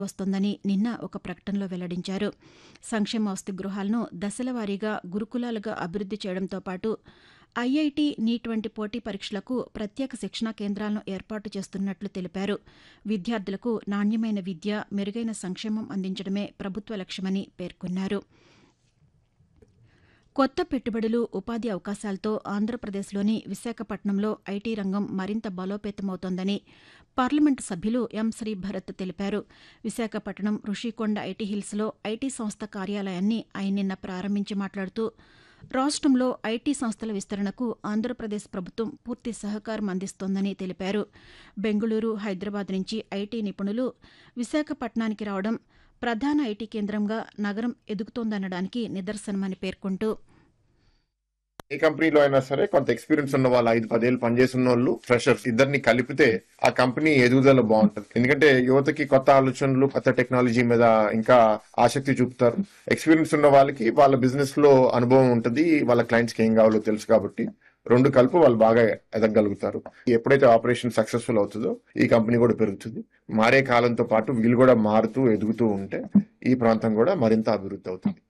వస్తోందని నిన్న ఒక ప్రకటనలో వెల్లడించారు సంక్షేమ వసతి గృహాలను దశలవారీగా గురుకులాలుగా అభివృద్ది చేయడంతో పాటు ఐఐటి నీట్ వంటి పోటీ పరీక్షలకు ప్రత్యేక శిక్షణా కేంద్రాలను ఏర్పాటు చేస్తున్నట్లు తెలిపారు విద్యార్థులకు నాణ్యమైన విద్య మెరుగైన సంక్షేమం అందించడమే ప్రభుత్వ లక్ష్యమని పేర్కొన్నారు కొత్త పెట్టుబడులు ఉపాధి అవకాశాలతో ఆంధ్రప్రదేశ్లోని విశాఖపట్నంలో ఐటీ రంగం మరింత బలోపేతమవుతోందని పార్లమెంటు సభ్యులు ఎం శ్రీభరత్ తెలిపారు విశాఖపట్నం రుషికొండ ఐటీ హిల్స్లో ఐటీ సంస్థ కార్యాలయాన్ని ఆయన నిన్న ప్రారంభించి మాట్లాడుతూ రాష్టంలో ఐటీ సంస్థల విస్తరణకు ఆంధ్రప్రదేశ్ ప్రభుత్వం పూర్తి సహకారం అందిస్తోందని తెలిపారు బెంగళూరు హైదరాబాద్ నుంచి ఐటీ నిపుణులు విశాఖపట్నానికి రావడం ప్రధాన ఐటీ కేంద్రంగా నగరం ఎదుగుతోందనడానికి నిదర్శనమని పేర్కొంటూ ఏ కంపెనీలో అయినా సరే కొంత ఎక్స్పీరియన్స్ ఉన్న వాళ్ళు ఐదు పదేళ్ళు పనిచేస్తున్న వాళ్ళు ఫ్రెషర్స్ ఇద్దరిని కలిపితే ఆ కంపెనీ ఎదుగుదల బాగుంటుంది ఎందుకంటే యువతకి కొత్త ఆలోచనలు కొత్త టెక్నాలజీ మీద ఇంకా ఆసక్తి చూపుతారు ఎక్స్పీరియన్స్ ఉన్న వాళ్ళకి వాళ్ళ బిజినెస్ లో అనుభవం ఉంటుంది వాళ్ళ క్లయింట్స్ కి ఏం కావాలో తెలుసు కాబట్టి రెండు కలుపు వాళ్ళు బాగా ఎదగలుగుతారు ఎప్పుడైతే ఆపరేషన్ సక్సెస్ఫుల్ అవుతుందో ఈ కంపెనీ కూడా పెరుగుతుంది మారే కాలంతో పాటు వీళ్ళు కూడా మారుతూ ఎదుగుతూ ఉంటే ఈ ప్రాంతం కూడా మరింత అభివృద్ధి అవుతుంది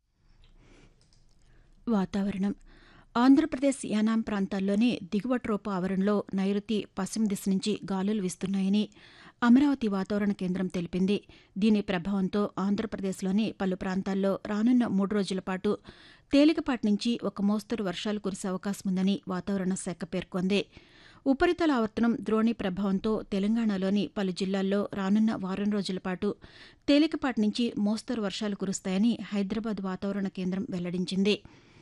వాతావరణం ఆంధ్రప్రదేశ్ యానాం ప్రాంతాల్లోని దిగువట్రోప ఆవరణలో నైరుతి పశ్చిమ దిశ నుంచి గాలులు వీస్తున్నాయని అమరావతి వాతావరణ కేంద్రం తెలిపింది దీని ప్రభావంతో ఆంధ్రప్రదేశ్లోని పలు ప్రాంతాల్లో రానున్న మూడు రోజుల పాటు తేలికపాటి నుంచి ఒక మోస్తరు వర్షాలు కురిసే అవకాశం ఉందని వాతావరణ శాఖ పేర్కొంది ఉపరితల ఆవర్తనం ద్రోణి ప్రభావంతో తెలంగాణలోని పలు జిల్లాల్లో రానున్న వారం రోజుల పాటు తేలికపాటి నుంచి మోస్తరు వర్షాలు కురుస్తాయని హైదరాబాద్ వాతావరణ కేంద్రం వెల్లడించింది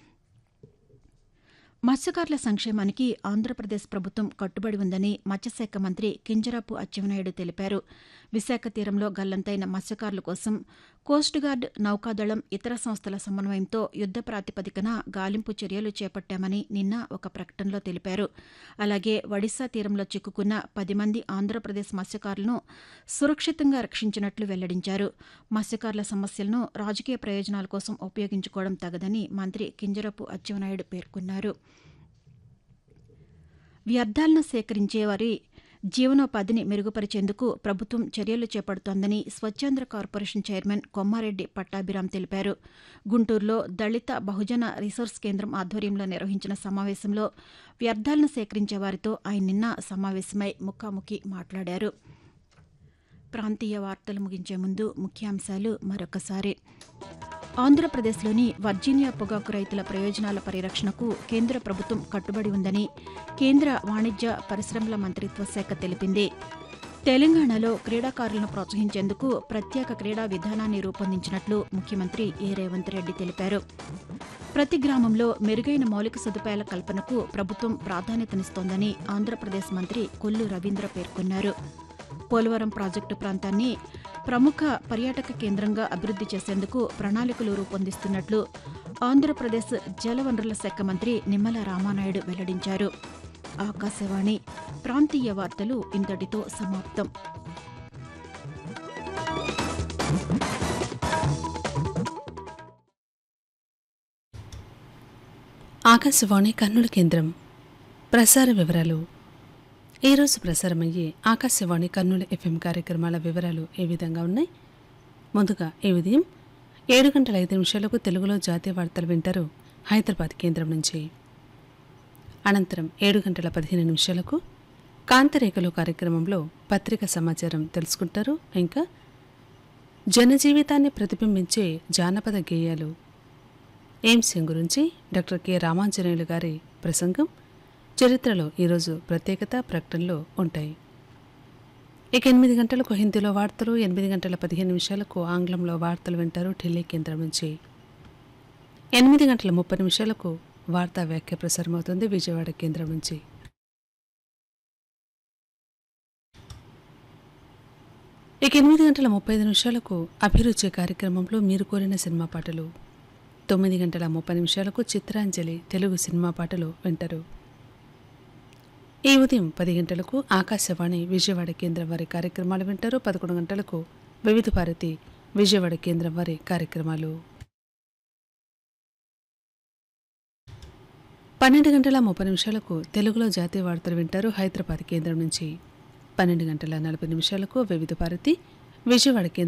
మత్స్యకారుల సంక్షేమానికి ఆంధ్రప్రదేశ్ ప్రభుత్వం కట్టుబడి ఉందని మత్స్యశాఖ మంత్రి కింజరాపు అచ్చెన్నాయుడు తెలిపారు విశాఖ తీరంలో గల్లంతైన మత్స్యకారుల కోసం కోస్ట్ గార్డ్ నౌకాదళం ఇతర సంస్థల సమన్వయంతో యుద్ద ప్రాతిపదికన గాలింపు చర్యలు చేపట్టామని నిన్న ఒక ప్రకటనలో తెలిపారు అలాగే ఒడిశా తీరంలో చిక్కుకున్న పది మంది ఆంధ్రప్రదేశ్ మత్స్యకారులను సురక్షితంగా రక్షించినట్లు వెల్లడించారు మత్స్యకారుల సమస్యలను రాజకీయ ప్రయోజనాల కోసం ఉపయోగించుకోవడం తగదని మంత్రి కింజరపు అచ్చెన్నాయుడు పేర్కొన్నారు వ్యర్థాలను సేకరించే వారి జీవనోపాధిని మెరుగుపరిచేందుకు ప్రభుత్వం చర్యలు చేపడుతోందని స్వచ్ఛాంధ్ర కార్పొరేషన్ చైర్మన్ కొమ్మారెడ్డి పట్టాభిరామ్ తెలిపారు గుంటూరులో దళిత బహుజన రిసోర్స్ కేంద్రం ఆధ్వర్యంలో నిర్వహించిన సమావేశంలో వ్యర్థాలను సేకరించే వారితో ఆయన నిన్న సమావేశమై ముఖాముఖి మాట్లాడారు ప్రాంతీయ వార్తలు ముగించే ముందు ముఖ్యాంశాలు మరొకసారి ఆంధ్రప్రదేశ్లోని వర్జీనియా పొగాకు రైతుల ప్రయోజనాల పరిరక్షణకు కేంద్ర ప్రభుత్వం కట్టుబడి ఉందని కేంద్ర వాణిజ్య పరిశ్రమల మంత్రిత్వ శాఖ తెలిపింది తెలంగాణలో క్రీడాకారులను ప్రోత్సహించేందుకు ప్రత్యేక క్రీడా విధానాన్ని రూపొందించినట్లు ముఖ్యమంత్రి ఏ రేవంత్ రెడ్డి తెలిపారు ప్రతి గ్రామంలో మెరుగైన మౌలిక సదుపాయాల కల్పనకు ప్రభుత్వం ప్రాధాన్యతనిస్తోందని ఆంధ్రప్రదేశ్ మంత్రి కొల్లు రవీంద్ర పేర్కొన్నారు పోలవరం ప్రాజెక్టు ప్రాంతాన్ని ప్రముఖ పర్యాటక కేంద్రంగా అభివృద్ది చేసేందుకు ప్రణాళికలు రూపొందిస్తున్నట్లు ఆంధ్రప్రదేశ్ జలవనరుల శాఖ మంత్రి నిమ్మల రామానాయుడు వెల్లడించారు ఆకాశవాణి ప్రాంతీయ వార్తలు ఇంతటితో సమాప్తం ఆకాశవాణి కర్నూలు కేంద్రం ప్రసార వివరాలు ఈరోజు ప్రసారమయ్యే ఆకాశవాణి కర్నూలు ఎఫ్ఎం కార్యక్రమాల వివరాలు ఏ విధంగా ఉన్నాయి ముందుగా ఈ ఉదయం ఏడు గంటల ఐదు నిమిషాలకు తెలుగులో జాతీయ వార్తలు వింటారు హైదరాబాద్ కేంద్రం నుంచి అనంతరం ఏడు గంటల పదిహేను నిమిషాలకు కాంతరేఖలు కార్యక్రమంలో పత్రిక సమాచారం తెలుసుకుంటారు ఇంకా జనజీవితాన్ని ప్రతిబింబించే జానపద గేయాలు ఎయిమ్స్ గురించి డాక్టర్ కె రామాంజనేయులు గారి ప్రసంగం చరిత్రలో ఈరోజు ప్రత్యేకత ప్రకటనలో ఉంటాయి ఇక ఎనిమిది గంటలకు హిందీలో వార్తలు ఎనిమిది గంటల పదిహేను నిమిషాలకు ఆంగ్లంలో వార్తలు వింటారు ఢిల్లీ కేంద్రం నుంచి ఎనిమిది గంటల ముప్పై నిమిషాలకు వార్తా వ్యాఖ్య ప్రసారమవుతుంది విజయవాడ కేంద్రం నుంచి ఇక ఎనిమిది గంటల ముప్పై ఐదు నిమిషాలకు అభిరుచి కార్యక్రమంలో మీరు కోరిన సినిమా పాటలు తొమ్మిది గంటల ముప్పై నిమిషాలకు చిత్రాంజలి తెలుగు సినిమా పాటలు వింటారు ఈ ఉదయం పది గంటలకు ఆకాశవాణి విజయవాడ కేంద్రం వారి కార్యక్రమాలు వింటారు పదకొండు గంటలకు వివిధ భారతి విజయవాడ కేంద్రం వారి కార్యక్రమాలు పన్నెండు గంటల ముప్పై నిమిషాలకు తెలుగులో జాతీయ వార్తలు వింటారు హైదరాబాద్ కేంద్రం నుంచి పన్నెండు గంటల నలభై నిమిషాలకు వివిధ భారతి విజయవాడ కేంద్రం